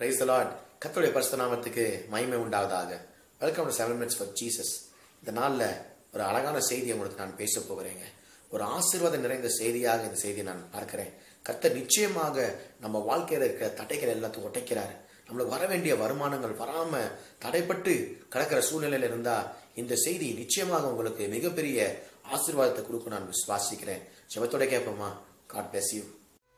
praise the Lord கர்த்தருடைய பரிசுத்த நாமத்துக்கு மகிமை உண்டாவதாக welcome to seven minutes for Jesus இந்த நாளில் ஒரு அழகான செய்தியை உங்களுக்கு நான் பேச போகிறேங்க ஒரு ஆசீர்வாதம் நிறைந்த செய்தியாக இந்த செய்தியை நான் பார்க்கிறேன் கர்த்தர் நிச்சயமாக நம்ம வாழ்க்கையில் இருக்கிற தடைகள் எல்லாத்தையும் உடைக்கிறாரு நம்மளுக்கு வர வேண்டிய வருமானங்கள் வராம தடைப்பட்டு கிடக்கிற சூழ்நிலையில இருந்தா இந்த செய்தி நிச்சயமாக உங்களுக்கு மிகப்பெரிய ஆசீர்வாதத்தை கொடுக்கும் நான் விசுவாசிக்கிறேன் ஜெபத்தோட கேட்போமா God bless you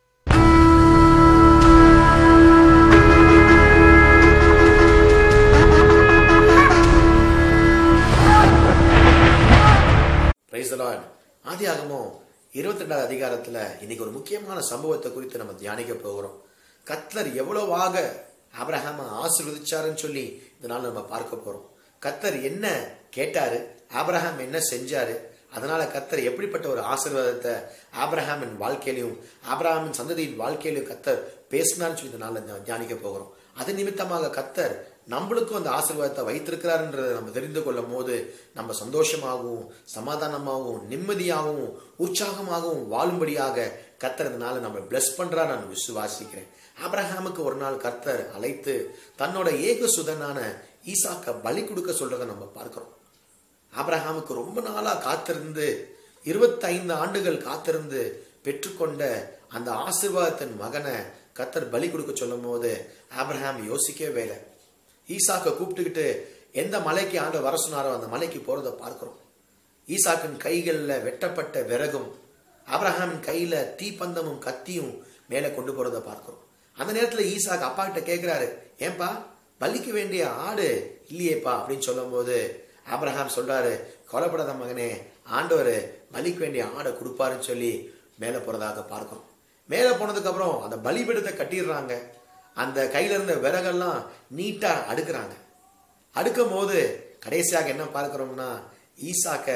praise Lord ஆதி ஆகமும் இருபத்தி ரெண்டாவது அதிகாரத்துல இன்னைக்கு ஒரு முக்கியமான சம்பவத்தை குறித்து நம்ம தியானிக்க போகிறோம் கத்தர் எவ்வளவாக ஆபிரஹாம ஆசீர்வதிச்சாருன்னு சொல்லி இந்த நாள் நம்ம பார்க்க போறோம் கத்தர் என்ன கேட்டாரு ஆபிரகாம் என்ன செஞ்சாரு அதனால கத்தர் எப்படிப்பட்ட ஒரு ஆசீர்வாதத்தை ஆபிரஹாமின் வாழ்க்கையிலையும் ஆபிரஹாமின் சந்ததியின் வாழ்க்கையிலையும் கத்தர் பேசினார்னு சொல்லி இந்த நாளில் தியானிக்க போகிறோம் அது நிமித்தமாக கத்தர் நம்மளுக்கும் அந்த ஆசீர்வாதத்தை வைத்திருக்கிறாருன்றதை நம்ம தெரிந்து கொள்ளும் போது நம்ம சந்தோஷமாகவும் சமாதானமாகவும் நிம்மதியாகவும் உற்சாகமாகவும் வாழும்படியாக கத்தர் இந்த நாளை நம்ம பிளஸ் பண்றா நான் விசுவாசிக்கிறேன் ஆபிரஹாமுக்கு ஒரு நாள் கர்த்தர் அழைத்து தன்னோட ஏக சுதனான ஈசாக்க பலி கொடுக்க சொல்றதை நம்ம பார்க்கிறோம் ஆபிரஹாமுக்கு ரொம்ப நாளா காத்திருந்து இருபத்தைந்து ஆண்டுகள் காத்திருந்து பெற்றுக்கொண்ட அந்த ஆசீர்வாதத்தின் மகனை கத்தர் பலி கொடுக்க சொல்லும் போது ஆபிரஹாம் யோசிக்கவே இல்லை ஈசாக்க கூப்பிட்டுக்கிட்டு எந்த மலைக்கு ஆண்டு வர சொன்னாரோ அந்த மலைக்கு போறதை பார்க்கிறோம் ஈசாக்கின் கைகளில் வெட்டப்பட்ட விறகும் ஆபிரஹாமின் கையில தீப்பந்தமும் கத்தியும் மேலே கொண்டு போறதை பார்க்கிறோம் அந்த நேரத்தில் ஈசாக் அப்பா கிட்ட கேட்கிறாரு ஏன்பா பலிக்க வேண்டிய ஆடு இல்லையேப்பா அப்படின்னு சொல்லும் போது ஆபிரஹாம் சொல்றாரு கொலைப்படாத மகனே ஆண்டவர் பலிக்க வேண்டிய ஆடை கொடுப்பாருன்னு சொல்லி மேலே போறதாக பார்க்கிறோம் மேலே போனதுக்கு அப்புறம் அந்த பலிபீடத்தை கட்டிடுறாங்க அந்த கையில இருந்த விறகெல்லாம் நீட்டா அடுக்குறாங்க அடுக்கும் போது கடைசியாக என்ன பார்க்கிறோம்னா ஈசாக்க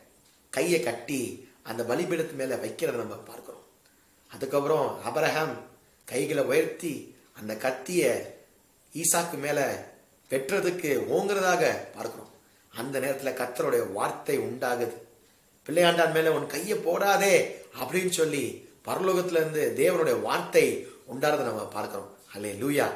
கையை கட்டி அந்த பலிபீடத்து மேல வைக்கிறத நம்ம பார்க்கிறோம் அதுக்கப்புறம் அபரஹாம் கைகளை உயர்த்தி அந்த கத்திய ஈசாக்கு மேல வெட்டுறதுக்கு ஓங்குறதாக பார்க்கிறோம் அந்த நேரத்துல கத்தருடைய வார்த்தை உண்டாகுது பிள்ளையாண்டான் மேல உன் கையை போடாதே அப்படின்னு சொல்லி பரலோகத்துல இருந்து தேவனுடைய வார்த்தை உண்டாறதை நம்ம பார்க்கிறோம் அல்லே லூயா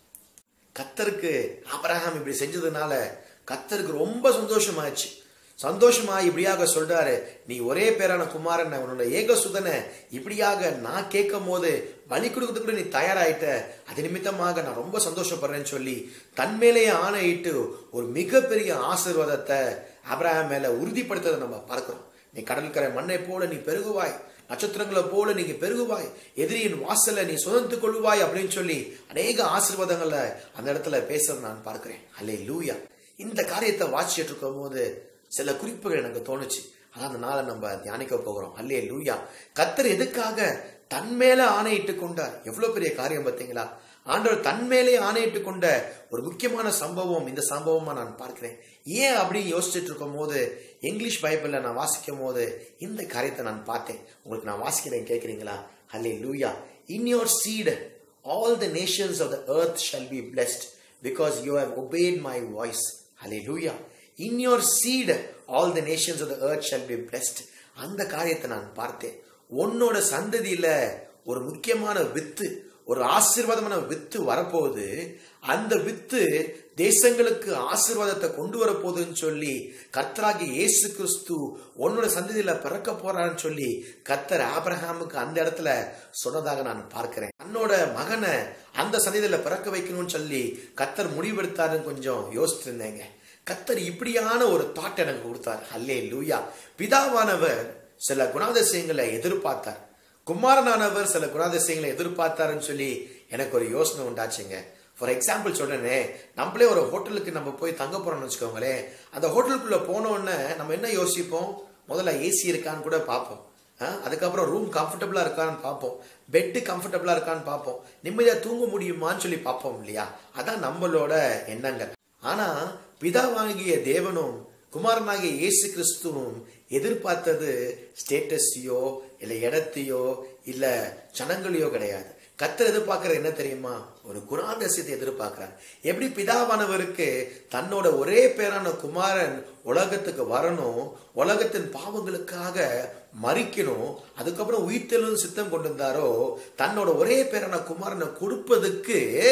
கத்தருக்கு ஆபரகாம் இப்படி செஞ்சதுனால கத்தருக்கு ரொம்ப சந்தோஷமாச்சு சந்தோஷமா இப்படியாக சொல்றாரு நீ ஒரே பேரான குமாரன் உன்னோட ஏக சுதனை இப்படியாக நான் கேட்கும் போது பலி கொடுக்கறதுக்கு கூட நீ தயாராயிட்ட அது நிமித்தமாக நான் ரொம்ப சந்தோஷப்படுறேன்னு சொல்லி தன் மேலேயே ஆணையிட்டு ஒரு மிகப்பெரிய ஆசீர்வாதத்தை அப்ரஹாம் மேல உறுதிப்படுத்துறதை நம்ம பார்க்கிறோம் நீ கடற்கரை மண்ணை போல நீ பெருகுவாய் நட்சத்திரங்களை போல நீங்க பெருகுவாய் எதிரியின் வாசலை நீ சுதந்து கொள்ளுவாய் அப்படின்னு சொல்லி அநேக ஆசீர்வாதங்களை அந்த இடத்துல பேசுறத நான் பார்க்கிறேன் அல்லே லூயா இந்த காரியத்தை வாசிச்சுட்டு இருக்கும் போது சில குறிப்புகள் எனக்கு தோணுச்சு அதான் அந்த நாளை நம்ம தியானிக்க போகிறோம் அல்லே லூயா கத்தர் எதுக்காக தன் மேல ஆணையிட்டு கொண்டார் எவ்வளவு பெரிய காரியம் பார்த்தீங்களா ஆண்டவர் தன் மேலே ஆணையிட்டு கொண்ட ஒரு முக்கியமான சம்பவம் இந்த சம்பவமா நான் பார்க்கிறேன் ஏன் அப்படின்னு யோசிச்சுட்டு இருக்கும் போது இங்கிலீஷ் பைபிள்ல நான் வாசிக்கும் போது இந்த காரியத்தை நான் பார்த்தேன் உங்களுக்கு நான் வாசிக்கிறேன் கேட்குறீங்களா hallelujah in your seed all the nations of the earth shall be blessed because you have obeyed my voice hallelujah in your seed all the nations of the earth shall be blessed அந்த காரியத்தை நான் பார்த்தேன் உன்னோட சந்ததியில ஒரு முக்கியமான with ஒரு ஆசீர்வாதமான with வரப்போகுது அந்த வித்து தேசங்களுக்கு ஆசீர்வாதத்தை கொண்டு வரப்போகுதுன்னு சொல்லி கர்த்தராகி இயேசு கிறிஸ்து உன்னோட சந்ததியில பிறக்க போறான்னு சொல்லி கர்த்தர் ஆபிரஹாமுக்கு அந்த இடத்துல சொன்னதாக நான் பார்க்கிறேன் தன்னோட மகனை அந்த சந்ததியில பிறக்க வைக்கணும்னு சொல்லி கர்த்தர் முடிவெடுத்தாருன்னு கொஞ்சம் யோசிச்சு இருந்தேங்க கர்த்தர் இப்படியான ஒரு தாட் எனக்கு கொடுத்தார் அல்லே லூயா பிதாவானவர் சில குணாதிசயங்களை எதிர்பார்த்தார் குமாரனானவர் சில குணாதிசயங்களை எதிர்பார்த்தாருன்னு சொல்லி எனக்கு ஒரு யோசனை உண்டாச்சுங்க ஃபார் எக்ஸாம்பிள் சொல்றேனே நம்மளே ஒரு ஹோட்டலுக்கு நம்ம போய் தங்க போறோம்னு வச்சுக்கோங்களேன் அந்த ஹோட்டலுக்குள்ள போனோடனே நம்ம என்ன யோசிப்போம் முதல்ல ஏசி இருக்கான்னு கூட பார்ப்போம் அதுக்கப்புறம் ரூம் கம்ஃபர்டபுளா இருக்கான்னு பார்ப்போம் பெட்டு கம்ஃபர்டபுளா இருக்கான்னு பார்ப்போம் நிம்மதியா தூங்க முடியுமான்னு சொல்லி பார்ப்போம் இல்லையா அதான் நம்மளோட எண்ணங்கள் ஆனா பிதாவாகிய தேவனும் குமாரனாகிய இயேசு கிறிஸ்துவும் எதிர்பார்த்தது ஸ்டேட்டஸையோ இல்லை இடத்தையோ இல்லை ஜனங்களையோ கிடையாது கத்தர் எதிர்பார்க்கறது என்ன தெரியுமா ஒரு குணாதிசயத்தை எதிர்பார்க்கிறார் எப்படி பிதாவானவருக்கு தன்னோட ஒரே பேரான குமாரன் உலகத்துக்கு வரணும் உலகத்தின் பாவங்களுக்காக மறிக்கணும் அதுக்கப்புறம் உயிர்த்தெழும் சித்தம் கொண்டு வந்தாரோ தன்னோட ஒரே பேரான குமாரனை கொடுப்பதுக்கு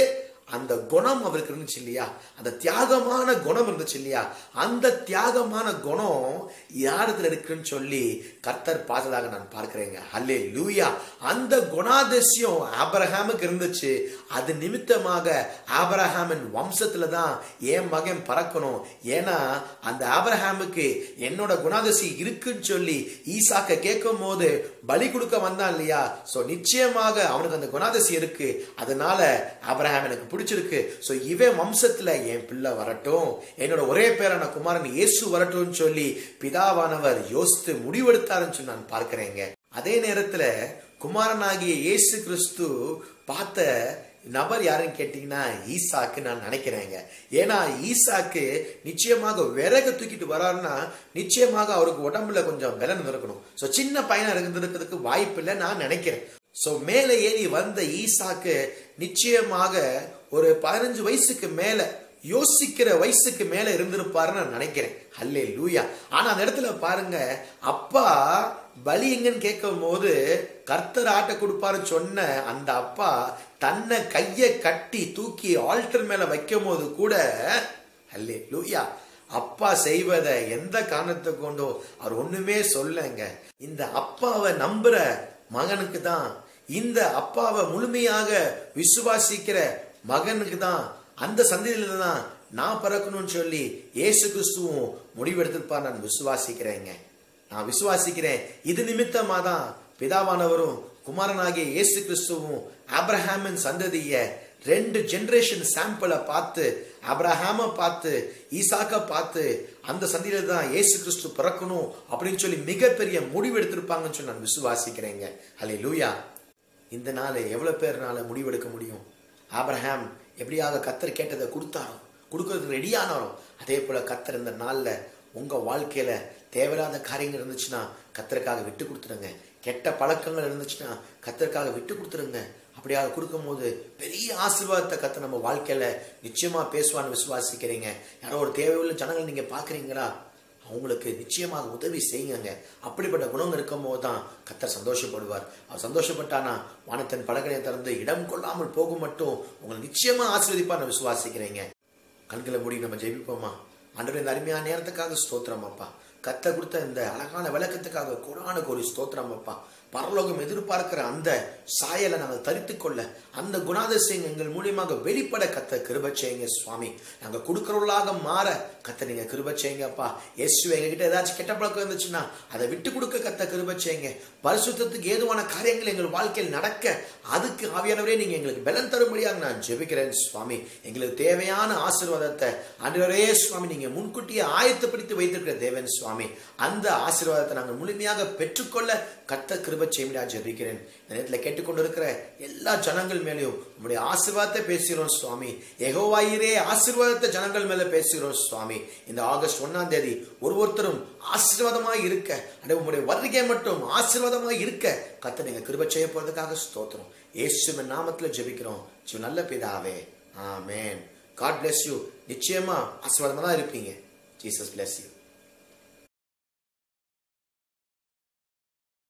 அந்த குணம் அவருக்கு இருந்துச்சு இல்லையா அந்த தியாகமான குணம் இருந்துச்சு இல்லையா அந்த தியாகமான குணம் யாரிடத்துல இருக்குன்னு சொல்லி கர்த்தர் பார்த்ததாக நான் பார்க்கிறேங்க அல்லே லூயா அந்த குணாதிசயம் ஆபரஹாமுக்கு இருந்துச்சு அது நிமித்தமாக ஆபரஹாமின் வம்சத்துல தான் என் மகன் பறக்கணும் ஏன்னா அந்த ஆபரஹாமுக்கு என்னோட குணாதிசயம் இருக்குன்னு சொல்லி ஈசாக்க கேட்கும் போது பலி கொடுக்க வந்தான் இல்லையா சோ நிச்சயமாக அவனுக்கு அந்த குணாதிசயம் இருக்கு அதனால ஆபரஹாம் எனக்கு பிடிச்சிருக்கு சோ இவன் வம்சத்துல என் பிள்ளை வரட்டும் என்னோட ஒரே பேரான குமாரன் இயேசு வரட்டும்னு சொல்லி பிதாவானவர் யோசித்து முடிவெடுத்தாருன்னு சொல்லி நான் பார்க்கிறேங்க அதே நேரத்துல குமாரனாகிய இயேசு கிறிஸ்து பார்த்த நபர் யாருன்னு கேட்டீங்கன்னா ஈசாக்கு நான் நினைக்கிறேங்க ஏன்னா ஈசாக்கு நிச்சயமாக விறகு தூக்கிட்டு வராருன்னா நிச்சயமாக அவருக்கு உடம்புல கொஞ்சம் பலன் இருக்கணும் ஸோ சின்ன பையனா இருந்திருக்கிறதுக்கு வாய்ப்பு இல்லை நான் நினைக்கிறேன் ஸோ மேலே ஏறி வந்த ஈசாக்கு நிச்சயமாக ஒரு பதினஞ்சு வயசுக்கு மேல யோசிக்கிற வயசுக்கு மேல இருந்திருப்பாருன்னு நான் நினைக்கிறேன் அல்லே லூயா ஆனா அந்த இடத்துல பாருங்க அப்பா பலி எங்கன்னு கேட்கும் போது கர்த்தர் ஆட்ட கொடுப்பாருன்னு சொன்ன அந்த அப்பா தன்னை கையை கட்டி தூக்கி ஆல்டர் மேல வைக்கும் போது கூட அல்லே லூயா அப்பா செய்வதை எந்த காரணத்தை கொண்டோ அவர் ஒண்ணுமே சொல்லங்க இந்த அப்பாவை நம்புற மகனுக்கு தான் இந்த அப்பாவை முழுமையாக விசுவாசிக்கிற மகனுக்கு தான் அந்த சந்ததியில தான் நான் பிறக்கணும்னு சொல்லி இயேசு கிறிஸ்துவும் முடிவெடுத்திருப்பார் நான் விசுவாசிக்கிறேங்க நான் விசுவாசிக்கிறேன் இது நிமித்தமா தான் பிதாவானவரும் குமாரனாகிய இயேசு கிறிஸ்துவும் ஆப்ரஹாமின் சந்ததிய ரெண்டு ஜெனரேஷன் சாம்பிளை பார்த்து அப்ரஹாம பார்த்து ஈசாக்க பார்த்து அந்த சந்தியில தான் இயேசு கிறிஸ்து பிறக்கணும் அப்படின்னு சொல்லி மிகப்பெரிய முடிவு எடுத்திருப்பாங்கன்னு சொல்லி நான் விசுவாசிக்கிறேங்க ஹலே லூயா இந்த நாள் எவ்வளவு பேர்னால முடிவெடுக்க முடியும் ஆப்ரஹாம் எப்படியாக கத்தர் கேட்டதை கொடுத்தாரோ கொடுக்கறதுக்கு ரெடியானாரோ அதே போல கத்தர் இந்த நாள்ல உங்க வாழ்க்கையில தேவையில்லாத காரியங்கள் இருந்துச்சுன்னா கத்தருக்காக விட்டு கொடுத்துருங்க கெட்ட பழக்கங்கள் இருந்துச்சுன்னா கத்தருக்காக விட்டு கொடுத்துருங்க அப்படியாக கொடுக்கும்போது பெரிய ஆசீர்வாதத்தை கத்த நம்ம வாழ்க்கையில நிச்சயமா பேசுவான்னு விசுவாசிக்கிறீங்க யாரோ ஒரு தேவையுள்ள ஜனங்கள் நீங்க பாக்குறீங்களா அவங்களுக்கு நிச்சயமாக உதவி செய்யுங்க அப்படிப்பட்ட குணம் இருக்கும் போது தான் கத்தர் சந்தோஷப்படுவார் அவர் சந்தோஷப்பட்டானா வானத்தின் படகனை திறந்து இடம் கொள்ளாமல் போகும் மட்டும் உங்களை நிச்சயமா ஆசீர்வதிப்பா நான் விசுவாசிக்கிறீங்க கண்களை மூடி நம்ம ஜெயிப்போமா அன்று இந்த அருமையான நேரத்துக்காக ஸ்தோத்திரம் அப்பா கத்த கொடுத்த இந்த அழகான விளக்கத்துக்காக கோடான ஒரு ஸ்தோத்திரம் அப்பா பரலோகம் எதிர்பார்க்கிற அந்த சாயலை நாங்கள் தரித்து கொள்ள அந்த குணாதிசயம் எங்கள் மூலியமாக வெளிப்பட கத்த கிருப செய்யுங்க சுவாமி நாங்க கொடுக்கறவர்களாக மாற கத்த நீங்க கிருப செய்யுங்கப்பா எஸ் எங்ககிட்ட ஏதாச்சும் கெட்ட பழக்கம் இருந்துச்சுன்னா அதை விட்டு கொடுக்க கத்த கிருப செய்யுங்க பரிசுத்தத்துக்கு ஏதுவான காரியங்கள் எங்கள் வாழ்க்கையில் நடக்க அதுக்கு ஆவியானவரே நீங்க எங்களுக்கு பலன் தரும்படியாக நான் ஜெபிக்கிறேன் சுவாமி எங்களுக்கு தேவையான ஆசீர்வாதத்தை ஆண்டவரே சுவாமி நீங்க முன்கூட்டியே ஆயத்தப்படுத்தி வைத்திருக்கிற தேவன் சுவாமி அந்த ஆசீர்வாதத்தை நாங்கள் முழுமையாக பெற்றுக்கொள்ள கத்த கிருப செய்யும்படியா ஜெபிக்கிறேன் இந்த நேரத்தில் கேட்டுக்கொண்டு இருக்கிற எல்லா ஜனங்கள் மேலேயும் உங்களுடைய ஆசீர்வாதத்தை பேசுகிறோம் சுவாமி எகோவாயிரே ஆசீர்வாதத்தை ஜனங்கள் மேல பேசுகிறோம் சுவாமி இந்த ஆகஸ்ட் ஒன்னாம் தேதி ஒரு ஒருத்தரும் ஆசீர்வாதமாய் இருக்க அடைய உங்களுடைய வருகை மட்டும் ஆசீர்வாதமாய் இருக்க கத்த நீங்க கிருப செய்ய போறதுக்காக ஸ்தோத்திரம் இயேசுவின் நாமத்துல ஜெபிக்கிறோம் ஜீவ நல்ல பிதாவே ஆமென் காட் bless யூ நிச்சயமா ஆசீர்வாதமா தான் இருப்பீங்க ஜீசஸ் bless யூ